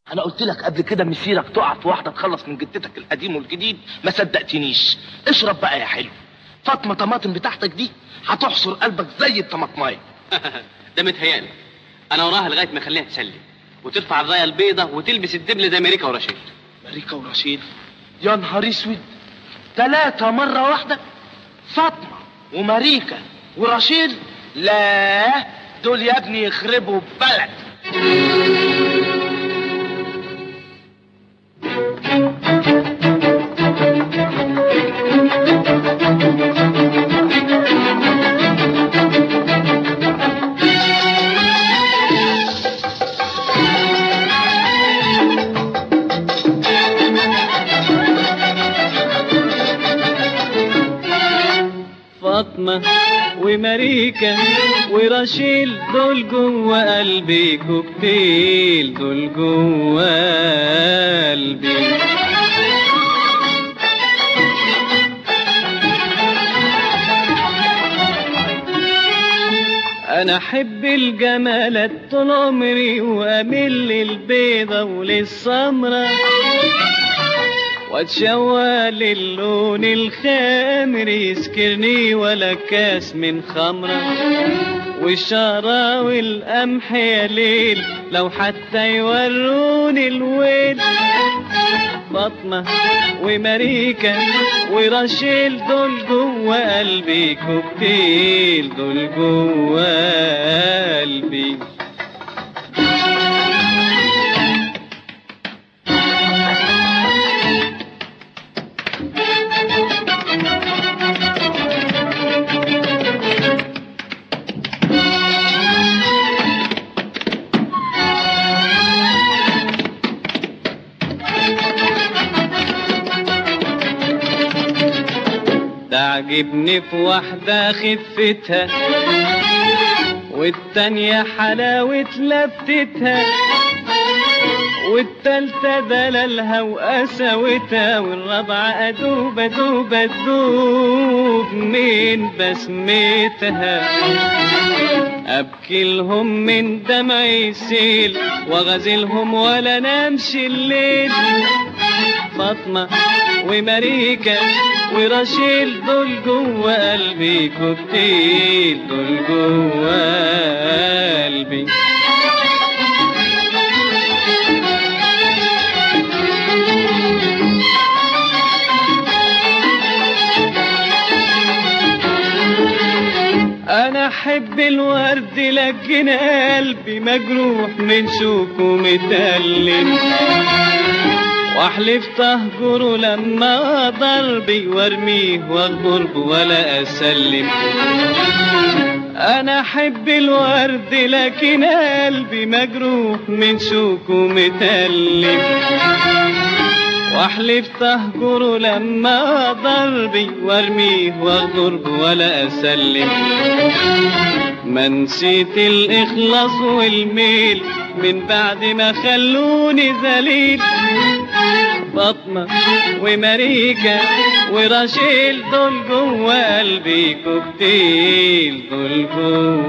انا قلت لك قبل كده مسيرك تقع في واحده تخلص من جدتك القديم والجديد ما صدقتنيش اشرب بقى يا حلو فاطمه طماطم بتاعتك دي هتحصر قلبك زي الطماطمايه ده متهيألي انا وراها لغايه ما اخليها تسلي وترفع الرايه البيضة وتلبس الدبل زي ماريكا ورشيد ماريكا ورشيد يا نهار اسود ثلاثة مرة واحدة فاطمة وماريكا ورشيد لا دول يا ابني يخربوا بلد فاطمة وماريكا ورشيل دول جوا قلبي كوكتيل دول جوا قلبي انا احب الجمالات طول عمري واميل للبيضة وللسمرة واتشوى للون الخامر يسكرني ولا كاس من خمرة والشارة والقمح يا ليل لو حتى يوروني الويل فاطمة وماريكا ورشيل دول جوا قلبي كوكتيل دول جوا قلبي تعجبني في واحدة خفتها والتانية حلاوة لفتها والتالتة دلالها وقساوتها والرابعة أدوب أدوب أدوب من بسمتها أبكي لهم من دمعي سيل وغزلهم ولا نمشي الليل فاطمة وماريكا ورشيل دول جوا قلبي كوكتيل دول جوا قلبي انا احب الورد لكن قلبي مجروح من شوك ومتألم واحلف تهجره لما ضربي وارميه واغرب ولا اسلم انا احب الورد لكن قلبي مجروح من شوك ومتألم واحلف تهجره لما ضربي وارميه واغرب ولا اسلم ما نسيت الاخلاص والميل من بعد ما خلوني ذليل فاطمة وماريكا ورشيل دول جوا قلبي كوكتيل دول جوا